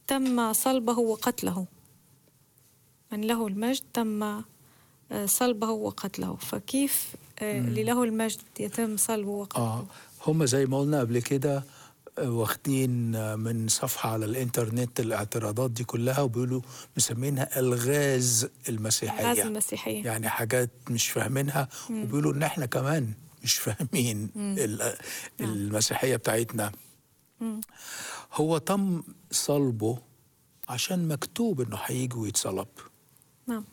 تم صلبه وقتله من له المجد تم آه، صلبه وقتله فكيف آه، اللي له المجد يتم صلبه وقتله اه هم زي ما قلنا قبل كده آه، واخدين آه، من صفحة على الإنترنت الاعتراضات دي كلها وبيقولوا مسمينها ألغاز المسيحية الغاز المسيحية يعني حاجات مش فاهمينها وبيقولوا إن إحنا كمان مش فاهمين ال- المسيحية بتاعتنا مم. هو تم صلبه عشان مكتوب إنه هيجي ويتصلب نعم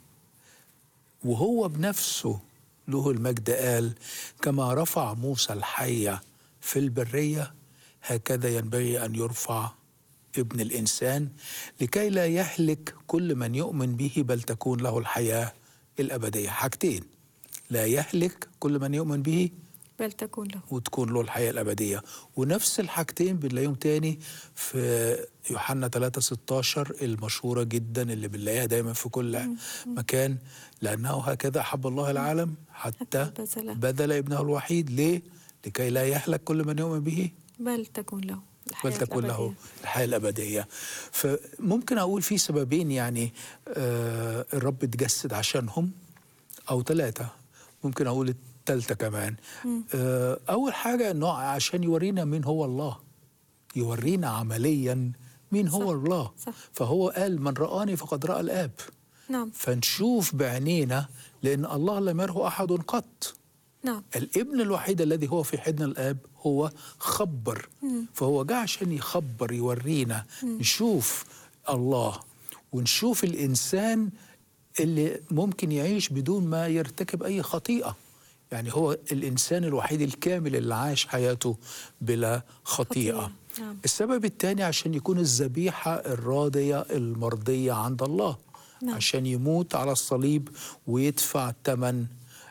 وهو بنفسه له المجد قال كما رفع موسى الحية في البرية هكذا ينبغي أن يرفع ابن الإنسان لكي لا يهلك كل من يؤمن به بل تكون له الحياة الأبدية حاجتين لا يهلك كل من يؤمن به بل تكون له وتكون له الحياة الأبدية ونفس الحاجتين بنلاقيهم تاني في يوحنا 3 16 المشهورة جدا اللي بنلاقيها دايما في كل مكان لأنه هكذا أحب الله العالم حتى حتى بذل. بذل ابنه الوحيد ليه؟ لكي لا يهلك كل من يؤمن به بل تكون له الحياة بل تكون له الأبدية. الحياة الأبدية فممكن أقول في سببين يعني آه الرب اتجسد عشانهم أو ثلاثة ممكن أقول الثالثة كمان آه أول حاجة أنه عشان يورينا مين هو الله يورينا عمليا مين هو صح، الله صح. فهو قال من رآني فقد رأى الآب نعم فنشوف بعينينا لأن الله لم يره أحد قط نعم الابن الوحيد الذي هو في حضن الاب هو خبر فهو جاء عشان يخبر يورينا نشوف الله ونشوف الانسان اللي ممكن يعيش بدون ما يرتكب اي خطيئه يعني هو الانسان الوحيد الكامل اللي عاش حياته بلا خطيئه خطيئة، نعم. السبب الثاني عشان يكون الذبيحه الراضيه المرضيه عند الله نعم. عشان يموت على الصليب ويدفع ثمن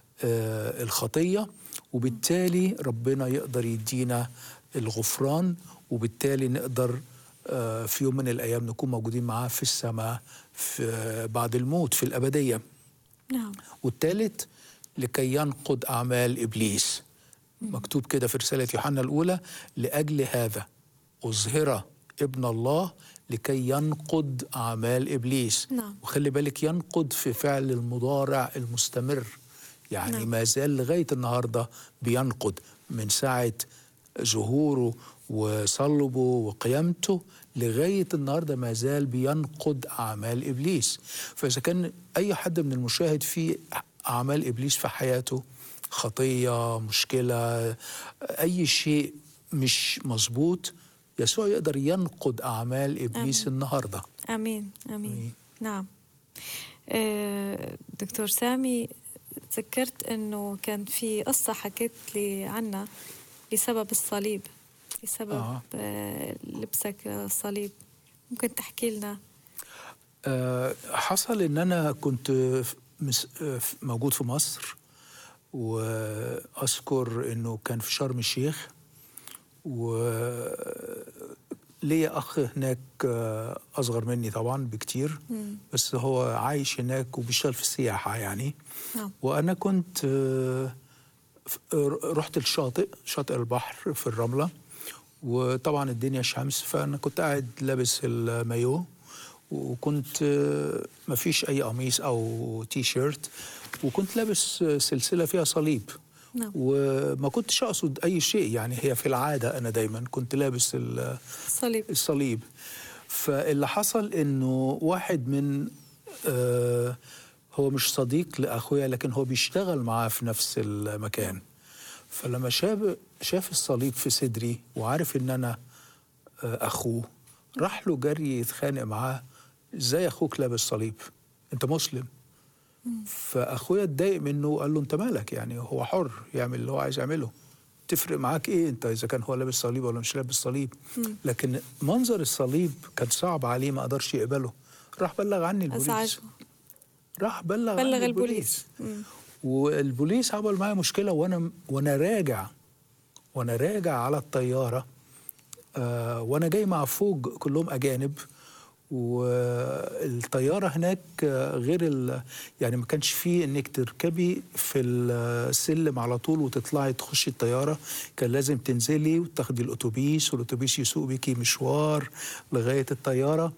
آه، الخطية وبالتالي ربنا يقدر يدينا الغفران وبالتالي نقدر آه، في يوم من الأيام نكون موجودين معاه في السماء في بعد الموت في الأبدية نعم والثالث لكي ينقض أعمال إبليس مكتوب كده في رسالة يوحنا الأولى لأجل هذا أظهر ابن الله لكي ينقض أعمال إبليس نعم. وخلي بالك ينقض في فعل المضارع المستمر يعني نعم. ما زال لغاية النهاردة بينقض من ساعة ظهوره وصلبه وقيامته لغاية النهاردة ما زال بينقض أعمال إبليس فإذا كان أي حد من المشاهد في أعمال إبليس في حياته خطية مشكلة أي شيء مش مظبوط يسوع يقدر ينقض أعمال إبليس آمين. النهاردة امين امين آمين. نعم آه، دكتور سامي تذكرت انه كان في قصه حكيت لي عنها بسبب الصليب بسبب آه. آه. لبسك الصليب ممكن تحكي لنا آه، حصل ان انا كنت في- مس- آه، في- موجود في مصر واذكر انه كان في شرم الشيخ وليا اخ هناك آه، اصغر مني طبعا بكتير مم. بس هو عايش هناك وبيشتغل في السياحه يعني نعم وانا كنت آه، ف- آه، رحت الشاطئ شاطئ البحر في الرمله وطبعا الدنيا شمس فانا كنت قاعد لابس المايو وكنت آه، مفيش اي قميص او تي شيرت وكنت لابس آه، سلسله فيها صليب نعم. وما كنتش اقصد اي شيء يعني هي في العاده انا دايما كنت لابس ال- صليب الصليب فاللي حصل انه واحد من آه هو مش صديق لاخويا لكن هو بيشتغل معاه في نفس المكان فلما شاف شاف الصليب في صدري وعارف ان انا آه اخوه راح له جري يتخانق معاه ازاي اخوك لابس صليب انت مسلم فاخويا اتضايق منه وقال له انت مالك يعني هو حر يعمل اللي هو عايز يعمله تفرق معاك ايه انت اذا كان هو لابس صليب ولا مش لابس صليب لكن منظر الصليب كان صعب عليه ما قدرش يقبله راح بلغ عني البوليس ازعجه راح بلغ, بلغ عني البوليس مم. والبوليس عمل معايا مشكله وانا وانا راجع وانا راجع على الطياره آه وانا جاي مع فوج كلهم اجانب والطياره هناك آه، غير ال يعني ما كانش فيه انك تركبي في السلم على طول وتطلعي تخشي الطياره كان لازم تنزلي وتاخدي الاتوبيس والاتوبيس يسوق بيكي مشوار لغايه الطياره